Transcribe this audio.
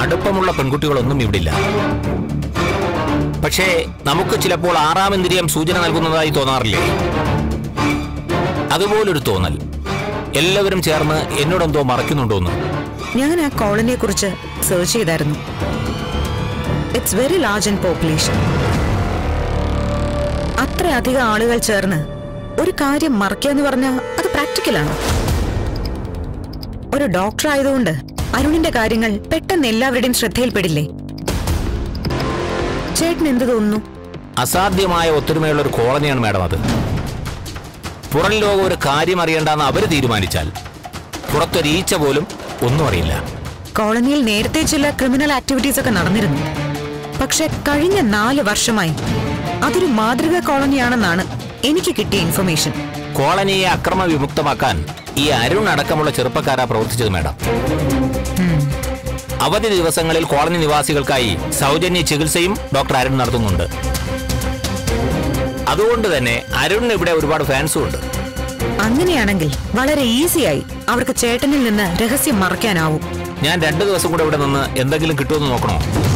അടുപ്പമുള്ള പെൺകുട്ടികളൊന്നും ഇവിടില്ല പക്ഷേ നമുക്ക് ചിലപ്പോൾ ആറാം ഇന്ദ്രിയം സൂചന നൽകുന്നതായി തോന്നാറില്ലേ അതുപോലൊരു തോന്നൽ എല്ലാവരും ചേർന്ന് എന്നോടെന്തോ മറയ്ക്കുന്നുണ്ടോന്ന് ഞാൻ ആ കോളനിയെ കുറിച്ച് സെർച്ച് ചെയ്തായിരുന്നു it's very large in population അത്രയധികം ആളുകൾ ചേർന്ന് ഒരു കാര്യം മറയ്ക്കാന്ന് പറഞ്ഞാൽ അത് പ്രാക്ടിക്കലാണോ ഒരു ഡോക്ടർ ആയതുകൊണ്ട് അരുണിന്റെ കാര്യങ്ങൾ പെട്ടെന്ന് എല്ലാവരുടെയും ശ്രദ്ധയിൽപ്പെടില്ലേ ചേട്ടൻ എന്ത് തോന്നുന്നു അസാധ്യമായ ഒത്തൊരുമയുള്ള ഒരു കോളനിയാണ് മാഡം അത് പുറം ലോകം ഒരു കാര്യം അറിയണ്ടെന്ന് അവര് തീരുമാനിച്ചാൽ പുറത്തൊരീച്ച പോലും ഒന്നും അറിയില്ല കോളനിയിൽ നേരത്തെ ചില ക്രിമിനൽ ആക്ടിവിറ്റീസ് ഒക്കെ നടന്നിരുന്നു പക്ഷെ കഴിഞ്ഞ നാല് വർഷമായി അതൊരു മാതൃകാ കോളനിയാണെന്നാണ് എനിക്ക് കിട്ടിയ ഇൻഫർമേഷൻ കോളനിയെ അക്രമ വിമുക്തമാക്കാൻ ഈ അരുൺ അടക്കമുള്ള ചെറുപ്പക്കാരാ പ്രവർത്തിച്ചത് മാഡം അവധി ദിവസങ്ങളിൽ കോളനി നിവാസികൾക്കായി സൗജന്യ ചികിത്സയും ഡോക്ടർ അരുൺ നടത്തുന്നുണ്ട് അതുകൊണ്ട് തന്നെ അരുണിന് ഇവിടെ ഒരുപാട് ഫാൻസും ഉണ്ട് അങ്ങനെയാണെങ്കിൽ വളരെ ഈസിയായി അവർക്ക് ചേട്ടനിൽ നിന്ന് രഹസ്യം മറയ്ക്കാനാവും ഞാൻ രണ്ടു ദിവസം കൂടെ ഇവിടെ നിന്ന് എന്തെങ്കിലും കിട്ടുമെന്ന് നോക്കണോ